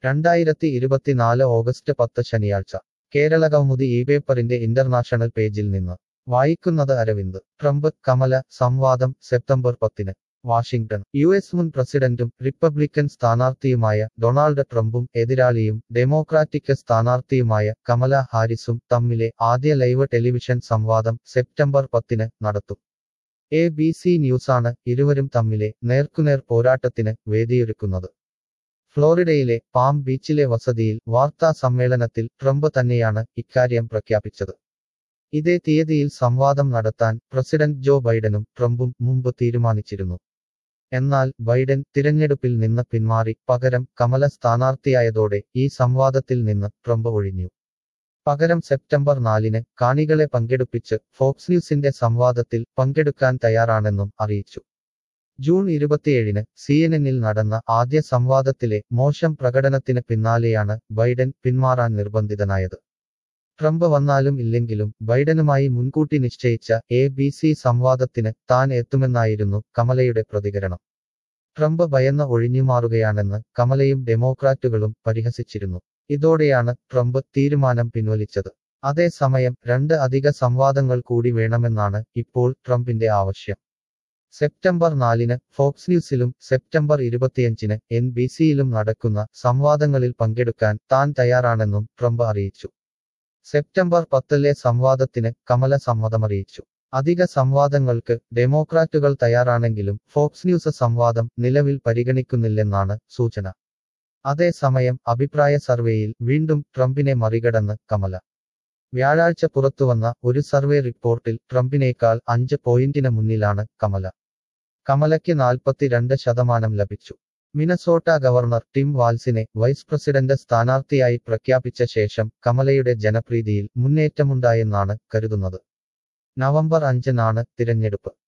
രണ്ടായിരത്തി ഇരുപത്തിനാല് ഓഗസ്റ്റ് പത്ത് ശനിയാഴ്ച കേരള കൗമുദി ഈ പേപ്പറിന്റെ ഇന്റർനാഷണൽ പേജിൽ നിന്ന് വായിക്കുന്നത് അരവിന്ദ് ട്രംപ് കമല സംവാദം സെപ്റ്റംബർ പത്തിന് വാഷിംഗ്ടൺ യു എസ് മുൻ പ്രസിഡന്റും റിപ്പബ്ലിക്കൻ സ്ഥാനാർത്ഥിയുമായ ഡൊണാൾഡ് ട്രംപും എതിരാളിയും ഡെമോക്രാറ്റിക് സ്ഥാനാർത്ഥിയുമായ കമല ഹാരിസും തമ്മിലെ ആദ്യ ലൈവ് ടെലിവിഷൻ സംവാദം സെപ്റ്റംബർ പത്തിന് നടത്തും എ ബി സി ന്യൂസാണ് ഇരുവരും തമ്മിലെ നേർക്കുനേർ പോരാട്ടത്തിന് വേദിയൊരുക്കുന്നത് ഫ്ലോറിഡയിലെ പാം ബീച്ചിലെ വസതിയിൽ വാർത്താ സമ്മേളനത്തിൽ ട്രംപ് തന്നെയാണ് ഇക്കാര്യം പ്രഖ്യാപിച്ചത് ഇതേ തീയതിയിൽ സംവാദം നടത്താൻ പ്രസിഡന്റ് ജോ ബൈഡനും ട്രംപും മുമ്പ് തീരുമാനിച്ചിരുന്നു എന്നാൽ ബൈഡൻ തിരഞ്ഞെടുപ്പിൽ നിന്ന് പിന്മാറി പകരം കമല സ്ഥാനാർത്ഥിയായതോടെ ഈ സംവാദത്തിൽ നിന്ന് ട്രംപ് ഒഴിഞ്ഞു പകരം സെപ്റ്റംബർ നാലിന് കാണികളെ പങ്കെടുപ്പിച്ച് ഫോക്സ് ന്യൂസിന്റെ സംവാദത്തിൽ പങ്കെടുക്കാൻ തയ്യാറാണെന്നും അറിയിച്ചു ജൂൺ ഇരുപത്തിയേഴിന് സിഎൻഎനിൽ നടന്ന ആദ്യ സംവാദത്തിലെ മോശം പ്രകടനത്തിന് പിന്നാലെയാണ് ബൈഡൻ പിന്മാറാൻ നിർബന്ധിതനായത് ട്രംപ് വന്നാലും ഇല്ലെങ്കിലും ബൈഡനുമായി മുൻകൂട്ടി നിശ്ചയിച്ച എ ബി സി സംവാദത്തിന് താൻ എത്തുമെന്നായിരുന്നു കമലയുടെ പ്രതികരണം ട്രംപ് ഭയന്ന് ഒഴിഞ്ഞുമാറുകയാണെന്ന് കമലയും ഡെമോക്രാറ്റുകളും പരിഹസിച്ചിരുന്നു ഇതോടെയാണ് ട്രംപ് തീരുമാനം പിൻവലിച്ചത് അതേസമയം രണ്ട് അധിക സംവാദങ്ങൾ കൂടി വേണമെന്നാണ് ഇപ്പോൾ ട്രംപിന്റെ ആവശ്യം സെപ്റ്റംബർ നാലിന് ഫോക്സ് ന്യൂസിലും സെപ്റ്റംബർ ഇരുപത്തിയഞ്ചിന് എൻ ബി സിയിലും നടക്കുന്ന സംവാദങ്ങളിൽ പങ്കെടുക്കാൻ താൻ തയ്യാറാണെന്നും ട്രംപ് അറിയിച്ചു സെപ്റ്റംബർ പത്തിലെ സംവാദത്തിന് കമല സമ്മതമറിയിച്ചു അധിക സംവാദങ്ങൾക്ക് ഡെമോക്രാറ്റുകൾ തയ്യാറാണെങ്കിലും ഫോക്സ് ന്യൂസ് സംവാദം നിലവിൽ പരിഗണിക്കുന്നില്ലെന്നാണ് സൂചന അതേസമയം അഭിപ്രായ സർവേയിൽ വീണ്ടും ട്രംപിനെ മറികടന്ന് കമല വ്യാഴാഴ്ച പുറത്തുവന്ന ഒരു സർവേ റിപ്പോർട്ടിൽ ട്രംപിനേക്കാൾ അഞ്ച് പോയിന്റിന് മുന്നിലാണ് കമല കമലയ്ക്ക് നാൽപ്പത്തിരണ്ട് ശതമാനം ലഭിച്ചു മിനസോട്ട ഗവർണർ ടിം വാൽസിനെ വൈസ് പ്രസിഡന്റ് സ്ഥാനാർത്ഥിയായി പ്രഖ്യാപിച്ച ശേഷം കമലയുടെ ജനപ്രീതിയിൽ മുന്നേറ്റമുണ്ടായെന്നാണ് കരുതുന്നത് നവംബർ അഞ്ചിനാണ് തിരഞ്ഞെടുപ്പ്